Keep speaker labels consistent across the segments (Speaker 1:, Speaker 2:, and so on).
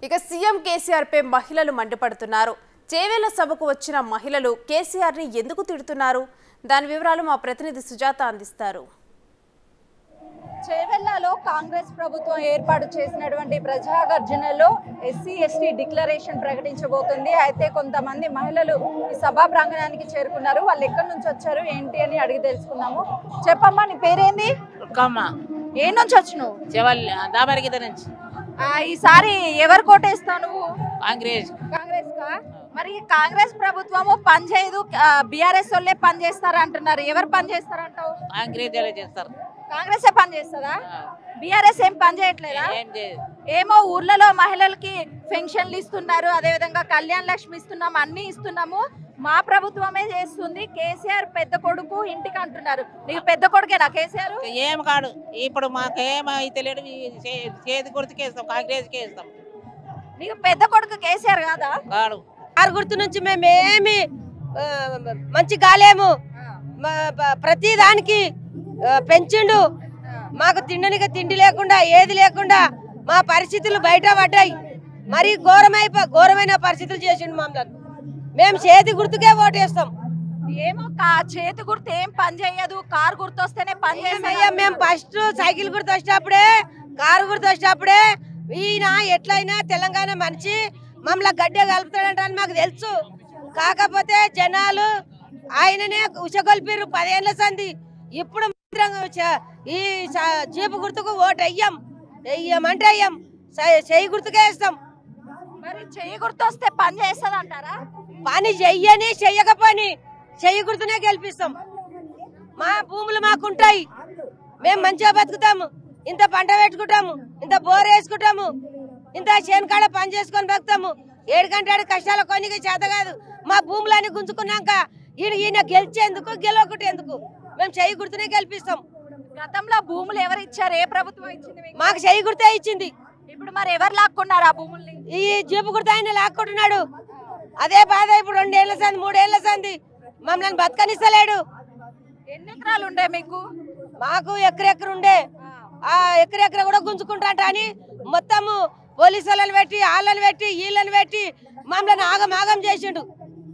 Speaker 1: ఇక సీఎం కేసీఆర్ పై మహిళలు మండిపడుతున్నారు చేవేళ్ల సభకు వచ్చిన మహిళలు కేసీఆర్ ని ఎందుకు తిడుతున్నారు దాని వివరాలు మా ప్రతినిధి సుజాత అందిస్తారు
Speaker 2: చేవెళ్లలో కాంగ్రెస్ ప్రభుత్వం ఏర్పాటు చేసినటువంటి ప్రజా గర్జనలో ఎస్సీ ఎస్టీ డిక్లరేషన్ ప్రకటించబోతుంది అయితే కొంతమంది మహిళలు ఈ సభా ప్రాంగణానికి చేరుకున్నారు వాళ్ళు ఎక్కడి నుంచి వచ్చారు ఏంటి అని అడిగి తెలుసుకుందాము చెప్పమ్మా నీ పేరేంది
Speaker 3: రుక్కమ్మ
Speaker 2: ఏ నుంచి వచ్చినావు
Speaker 3: చెవల్ దాబరిగిద నుంచి
Speaker 2: ఆ, ఈసారి ఎవరు కోటేస్తావు నువ్వు
Speaker 3: కాంగ్రెస్
Speaker 2: కాంగ్రెస్ కా మరి ఈ కాంగ్రెస్ ప్రభుత్వము పని చేయదు బీఆర్ఎస్ వాళ్ళే పని చేస్తారు అంటున్నారు ఎవరు పని చేస్తారంటావు
Speaker 3: కాంగ్రెస్ ఎలా చేస్తారు
Speaker 2: కాంగ్రెస్ పని చేస్తుందా బీఆర్ఎస్ ఏం పని చేయట్లేదా
Speaker 3: ఏం చేయదు
Speaker 2: ఏమో ఊర్లలో మహిళలకి పెన్షన్లు ఇస్తున్నారు అదేవిధంగా కళ్యాణ్ లక్ష్మి ఇస్తున్నాం అన్ని ఇస్తున్నాము మా ప్రభుత్వమే చేస్తుంది కేసీఆర్ పెద్ద కొడుకు ఇంటికి అంటున్నారు నీకు పెద్ద కొడుకేనా కేసీఆర్
Speaker 3: ఏం కాడు ఇప్పుడు మాకేం అయితే లేడు ఈ చే- చేతి గుర్తుకేస్తాం కాంగ్రెస్కి వేస్తాం
Speaker 2: నీకు పెద్ద కొడుకు కేసీఆర్ కాదా
Speaker 3: కాడు
Speaker 4: ఆరు గుర్తు నుంచి మేమేమి ఆ, మంచి కాలేము మా- ప- ప్రతి దానికి ఆ, పెంచిండు మాకు తిండనిక తిండి లేకుండా ఏది లేకుండా మా పరిస్థితులు బయట పడ్డాయి మరి ఘోరమైపో ఘోరమైన పరిస్థితులు చేసిండు మమ్మల్ని మేము చేతి గుర్తుకే ఓటేస్తాం
Speaker 2: ఏమో కా చేతి గుర్తు ఏం పని చేయదు కారు గుర్తు వస్తేనే పని
Speaker 4: ఏమయ్యా
Speaker 2: చేస్తాం
Speaker 4: మేము ఫస్ట్ సైకిల్ గుర్తు వచ్చినప్పుడే కారు గుర్తు వచ్చినప్పుడే ఈయన ఎట్లయినా తెలంగాణ మనిషి మమ్మల్ని గడ్డ కలుపుతాడంటని మాకు తెలుసు కాకపోతే జనాలు ఆయననే ఉషగొల్పిర్రు పదేళ్ల సంది ఇప్పుడు మాత్రం చ- ఈ స- జీపు గుర్తుకు ఓటు వెయ్యం వెయ్యమంటే వెయ్యం సై- చెయ్యి గుర్తుకే వేస్తాం
Speaker 2: మరి చెయ్యి గుర్తు వస్తే పని చేస్తుంది అంటారా
Speaker 4: పని చెయ్యని చెయ్యకపోని చెయ్యి గుర్తునే గెలిపిస్తాం మా భూములు మాకుంటాయి మేము మంచిగా బతుకుతాము ఇంత పంట పెట్టుకుంటాము ఇంత బోర్ వేసుకుంటాము ఇంత చేనుకాడ పని చేసుకొని బతుకుతాము ఏడు గంటల కష్టాల కొనికి చేత కాదు మా భూములన్నీ గుంజుకున్నాక ఈయన ఈయన గెలిచేందుకు గెలవకుంటే ఎందుకు మేము చెయ్యి గుర్తునే గెలిపిస్తాం
Speaker 2: గతంలో భూములు ఎవరు ఇచ్చారు ఏ ప్రభుత్వం ఇచ్చింది మీకు?
Speaker 4: మాకు చెయ్యి గుర్తే ఇచ్చింది
Speaker 2: ఇప్పుడు మరి ఎవరు లాక్కున్నారు ఆ భూముల్ని
Speaker 4: ఈ జీపు గుర్తు ఆయన లాక్కుంటున్నాడు అదే బాధ ఇప్పుడు రెండేళ్ల సంది మూడేళ్ల సంది మమ్మల్ని బతకనిస్తలేడు
Speaker 2: ఎన్ని ఎకరాలు ఉండే మీకు
Speaker 4: మాకు ఎక్కరెక్కరు ఉండే ఆ ఎక్కరెక్కర కూడా గుంజుకుంటాట అని మొత్తము పోలీసు వాళ్ళని పెట్టి వాళ్ళని పెట్టి వీళ్ళని పెట్టి మమ్మల్ని ఆగం ఆగం చేసిండు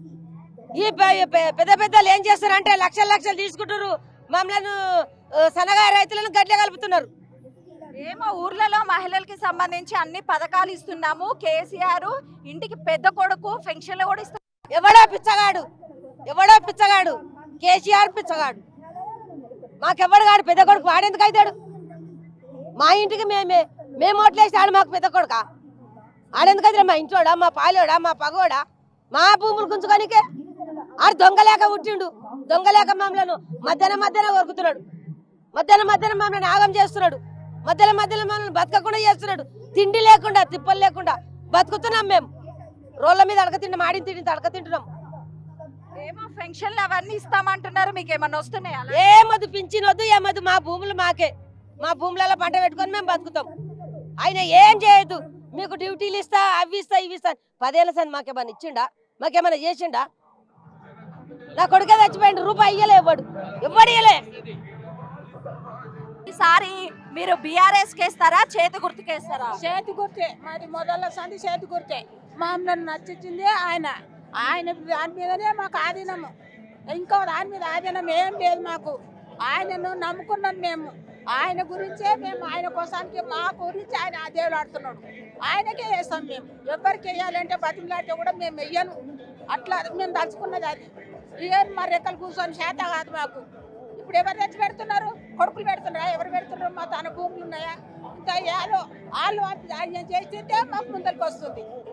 Speaker 4: ఈ పె- పె- పెద్ద పెద్దలు ఏం చేస్తారంటే లక్షలు లక్షలు తీసుకుంటారు మమ్మల్ని ఆ, సన్నగా రైతులను గడ్డ కలుపుతున్నారు
Speaker 2: ఏమో ఊర్లలో మహిళలకి సంబంధించి అన్ని పథకాలు ఇస్తున్నాము కేసీఆర్ ఇంటికి పెద్ద కొడుకు పెన్షన్లు కూడా ఇస్తున్నారు
Speaker 4: ఎవడో పిచ్చగాడు ఎవడో పిచ్చగాడు కేసీఆర్ పిచ్చగాడు మాకెవ్వడు కాడు పెద్ద కొడుకు వాడెందుకు అవుతాడు మా ఇంటికి మేమే మేము ఓట్లేసి ఆడు మాకు పెద్ద కొడుక ఆడెందుకు అవుతాడు మా ఇంట్లోడా మా పాలోడా మా పగోడా మా భూములు గుంజుకోనికే ఆడు దొంగలేక పుట్టిండు దొంగలేక మమ్మల్ని మధ్యాహ్నం మధ్యాహ్నం కొరుకుతున్నాడు మధ్యాహ్నం మధ్యాహ్నం మమ్మల్ని ఆగం చేస్తున్నాడు మధ్యలో మధ్యలో మమ్మల్ని బతకకుండా చేస్తున్నాడు తిండి లేకుండా తిప్పలు లేకుండా బతుకుతున్నాం మేము రోడ్ల మీద అడక తింటాం ఆడిన తిండి అడక తింటున్నాం
Speaker 2: ఏమో పెన్షన్లు అవన్నీ ఇస్తామంటున్నారు మీకు ఏమన్నా వస్తున్నాయా అలా?
Speaker 4: ఏమదు పింఛనొద్దు ఏమదు మా భూములు మాకే మా భూములలో పంట పెట్టుకొని మేము బతుకుతాం ఆయన ఏం చేయదు మీకు డ్యూటీలు ఇస్తా అవి ఇస్తా ఇవి ఇస్తా పదేళ్ళ సంది మాకేమన్నా ఇచ్చిండా మాకేమన్నా చేసిండా నా కొడుకే చచ్చిపోయిండు రూపాయి ఇయ్యలే ఇవ్వడు ఇవ్వడు ఇయ్యలే
Speaker 2: ఈసారి మీరు బీఆర్ఎస్ కేస్తారా చేతి గుర్తుకేస్తారా
Speaker 5: చేతి గుర్తే మాది మొదల సంది చేతి గుర్తే మమ్మల్ని నచ్చింది ఆయన ఆయన దాని మీదనే మాకు ఆధీనము ఇంకో దాని మీద ఆధీనం ఏం లేదు మాకు ఆయనను నమ్ముకున్నాం మేము ఆయన గురించే మేము ఆయన కోసానికి మా గురించి ఆయన ఆదేవులు ఆడుతున్నాడు ఆయనకే వేస్తాం మేము ఎవరికి వేయాలంటే బతిమలాంటి కూడా మేము వెయ్యను అట్లా మేము తలుచుకున్నది అది ఏం మా రెక్కలు కూర్చొని చేత కాదు మాకు ఇప్పుడు ఎవరు తెచ్చి పెడుతున్నారు కొడుకులు పెడుతున్నారా ఎవరు పెడుతున్నారు మా తన భూములు ఉన్నాయా ఇంకా ఏదో వాళ్ళు ఆయన చేస్తుంటే మాకు ముందరికి వస్తుంది